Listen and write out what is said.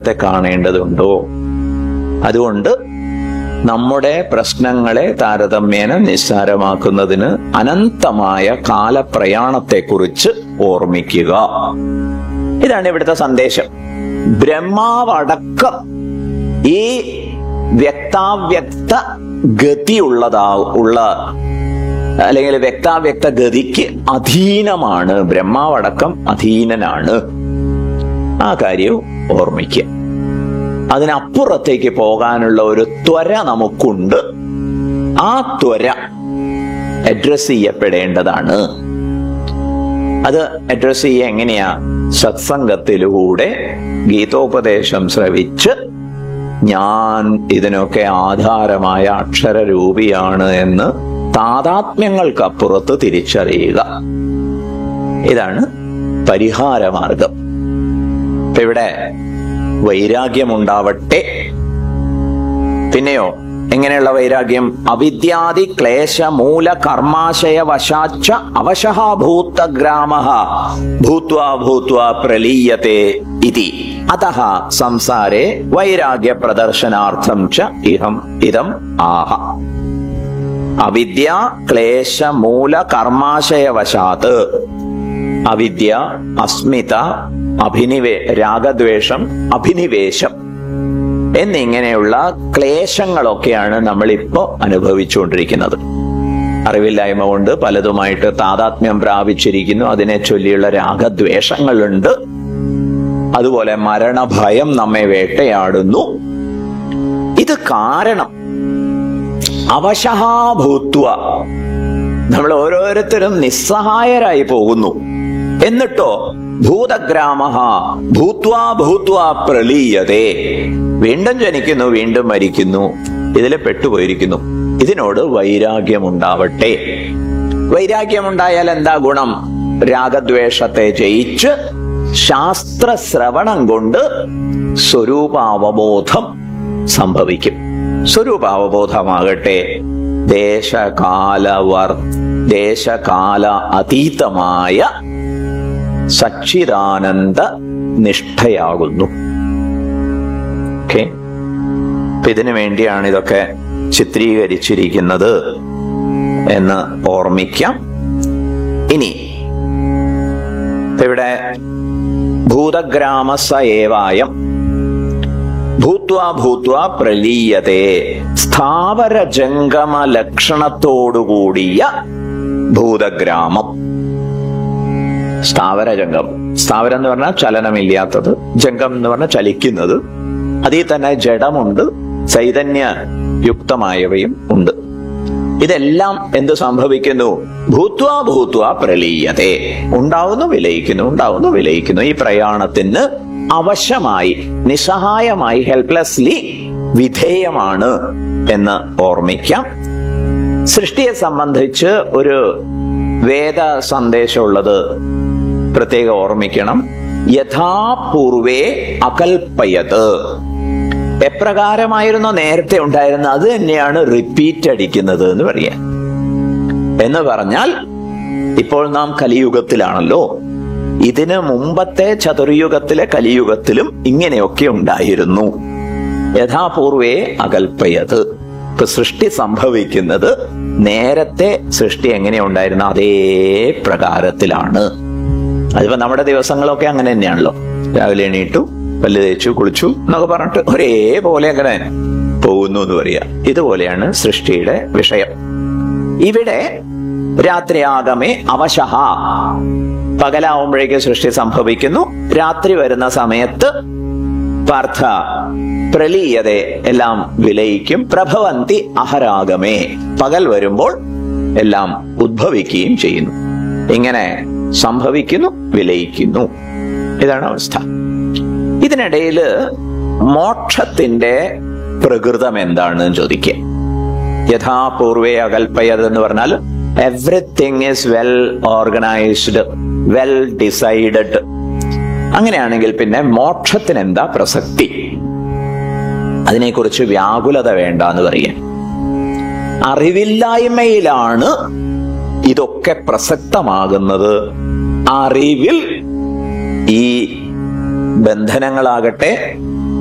ദൈവത്തെ കാണേണ്ടതുണ്ടോ അതുകൊണ്ട് നമ്മുടെ പ്രശ്നങ്ങളെ താരതമ്യേന നിസ്സാരമാക്കുന്നതിന് അനന്തമായ കാലപ്രയാണത്തെക്കുറിച്ച് ഓർമ്മിക്കുക ഇതാണ് ഇവിടുത്തെ സന്ദേശം ബ്രഹ്മാവടക്കം ഈ വ്യക്താവ്യക്ത ഗതിയുള്ളതാ ഉള്ള അല്ലെങ്കിൽ വ്യക്താവ്യക്ത ഗതിക്ക് അധീനമാണ് ബ്രഹ്മാവടക്കം അധീനനാണ് ആ കാര്യവും ഓർമ്മിക്കുക അതിനപ്പുറത്തേക്ക് പോകാനുള്ള ഒരു ത്വര നമുക്കുണ്ട് ആ ത്വര അഡ്രസ് ചെയ്യപ്പെടേണ്ടതാണ് അത് അഡ്രസ് ചെയ്യുക എങ്ങനെയാ സത്സംഗത്തിലൂടെ ഗീതോപദേശം ശ്രവിച്ച് ഞാൻ ഇതിനൊക്കെ ആധാരമായ അക്ഷരരൂപിയാണ് എന്ന് താതാത്മ്യങ്ങൾക്കപ്പുറത്ത് തിരിച്ചറിയുക ഇതാണ് പരിഹാരമാർഗം ഇപ്പൊ ഇവിടെ വൈരാഗ്യമുണ്ടാവട്ടെ പിന്നെയോ എങ്ങനെയുള്ള വൈരാഗ്യം അവിദ്യാദി ക്ലേശ മൂല കർമാശയ വശാച്ച അവശഭൂത്ത ഗ്രാമ ഭൂത്വാ ഭൂത്വാ പ്രലീയത്തെ ഇതി അതഃ സംസാരേ വൈരാഗ്യ പ്രദർശനാർത്ഥം ച ഇഹം ഇതം ആഹ അവിദ്യ ക്ലേശ മൂല കർമാശയ വശാത്ത് അവിദ്യ അസ്മിത അഭിനിവേ രാഗദ്വേഷം അഭിനിവേശം എന്നിങ്ങനെയുള്ള ക്ലേശങ്ങളൊക്കെയാണ് നമ്മൾ ഇപ്പോൾ അനുഭവിച്ചുകൊണ്ടിരിക്കുന്നത് അറിവില്ലായ്മ കൊണ്ട് പലതുമായിട്ട് താതാത്മ്യം പ്രാപിച്ചിരിക്കുന്നു അതിനെ ചൊല്ലിയുള്ള രാഗദ്വേഷങ്ങളുണ്ട് അതുപോലെ മരണഭയം നമ്മെ വേട്ടയാടുന്നു ഇത് കാരണം അവശഹാഭൂത്വ നമ്മൾ ഓരോരുത്തരും നിസ്സഹായരായി പോകുന്നു എന്നിട്ടോ ഭൂതഗ്രാമ ഭൂത്വാ ഭൂത്വാ പ്രളീയതേ വീണ്ടും ജനിക്കുന്നു വീണ്ടും മരിക്കുന്നു ഇതിൽ പെട്ടുപോയിരിക്കുന്നു ഇതിനോട് വൈരാഗ്യമുണ്ടാവട്ടെ വൈരാഗ്യമുണ്ടായാൽ എന്താ ഗുണം രാഗദ്വേഷത്തെ ജയിച്ച് ശാസ്ത്ര ശ്രവണം കൊണ്ട് സ്വരൂപാവബോധം സംഭവിക്കും സ്വരൂപാവബോധമാകട്ടെ ദേശകാലവർ ദേശകാല അതീതമായ സച്ചിദാനന്ദ നിഷ്ഠയാകുന്നു ഓക്കെ ഇതിനു വേണ്ടിയാണ് ഇതൊക്കെ ചിത്രീകരിച്ചിരിക്കുന്നത് എന്ന് ഓർമ്മിക്കാം ഇനി ഇപ്പൊ ഇവിടെ ഭൂതഗ്രാമസ ഏവായം ഭൂത്വാ ഭൂത്വാ പ്രലീയതേ സ്ഥാവര ജംഗമ ലക്ഷണത്തോടുകൂടിയ ഭൂതഗ്രാമം സ്ഥാവര ജംഗം സ്ഥാവരം എന്ന് പറഞ്ഞാൽ ചലനമില്ലാത്തത് ജംഗം എന്ന് പറഞ്ഞാൽ ചലിക്കുന്നത് അതിൽ തന്നെ ജഡമുണ്ട് ചൈതന്യ യുക്തമായവയും ഉണ്ട് ഇതെല്ലാം എന്ത് സംഭവിക്കുന്നു ഭൂത്വാ ഭൂത്വാ പ്രലീയതേ ഉണ്ടാവുന്നു വിലയിക്കുന്നു ഉണ്ടാവുന്നു വിലയിക്കുന്നു ഈ പ്രയാണത്തിന് അവശമായി നിസ്സഹായമായി ഹെൽപ്ലെസ്ലി വിധേയമാണ് എന്ന് ഓർമ്മിക്കാം സൃഷ്ടിയെ സംബന്ധിച്ച് ഒരു വേദ സന്ദേശമുള്ളത് പ്രത്യേകം ഓർമ്മിക്കണം യഥാപൂർവേ അകൽപ്പയത് എപ്രകാരമായിരുന്നോ നേരത്തെ ഉണ്ടായിരുന്ന അത് തന്നെയാണ് റിപ്പീറ്റ് അടിക്കുന്നത് എന്ന് പറയാം എന്ന് പറഞ്ഞാൽ ഇപ്പോൾ നാം കലിയുഗത്തിലാണല്ലോ ഇതിന് മുമ്പത്തെ ചതുർയുഗത്തിലെ കലിയുഗത്തിലും ഇങ്ങനെയൊക്കെ ഉണ്ടായിരുന്നു യഥാപൂർവേ അകൽപ്പയത് ഇപ്പൊ സൃഷ്ടി സംഭവിക്കുന്നത് നേരത്തെ സൃഷ്ടി എങ്ങനെ ഉണ്ടായിരുന്ന അതേ പ്രകാരത്തിലാണ് അതിപ്പോ നമ്മുടെ ദിവസങ്ങളൊക്കെ അങ്ങനെ തന്നെയാണല്ലോ രാവിലെ എണീറ്റു പല്ല് തേച്ചു കുളിച്ചു എന്നൊക്കെ പറഞ്ഞിട്ട് ഒരേപോലെ അങ്ങനെ പോകുന്നു എന്ന് പറയാ ഇതുപോലെയാണ് സൃഷ്ടിയുടെ വിഷയം ഇവിടെ രാത്രിയാകമേ അവശഹ പകലാവുമ്പോഴേക്ക് സൃഷ്ടി സംഭവിക്കുന്നു രാത്രി വരുന്ന സമയത്ത് പാർത്ഥ പ്രലീയതെ എല്ലാം വിലയിക്കും പ്രഭവന്തി അഹരാഗമേ പകൽ വരുമ്പോൾ എല്ലാം ഉദ്ഭവിക്കുകയും ചെയ്യുന്നു ഇങ്ങനെ സംഭവിക്കുന്നു വിലയിക്കുന്നു ഇതാണ് അവസ്ഥ ഇതിനിടയിൽ മോക്ഷത്തിന്റെ പ്രകൃതം എന്താണെന്ന് ചോദിക്കുക യഥാപൂർവേ അകൽപ്പയത് എന്ന് പറഞ്ഞാൽ everything is well organised well decided അങ്ങനെയാണെങ്കിൽ പിന്നെ മോക്ഷത്തിന് എന്താ പ്രസക്തി അതിനെക്കുറിച്ച് വ്യാകുലത വേണ്ട എന്ന് പറയാൻ അറിവില്ലായ്മയിലാണ് ഇതൊക്കെ പ്രസക്തമാകുന്നത് അറിവിൽ ഈ ബന്ധനങ്ങളാകട്ടെ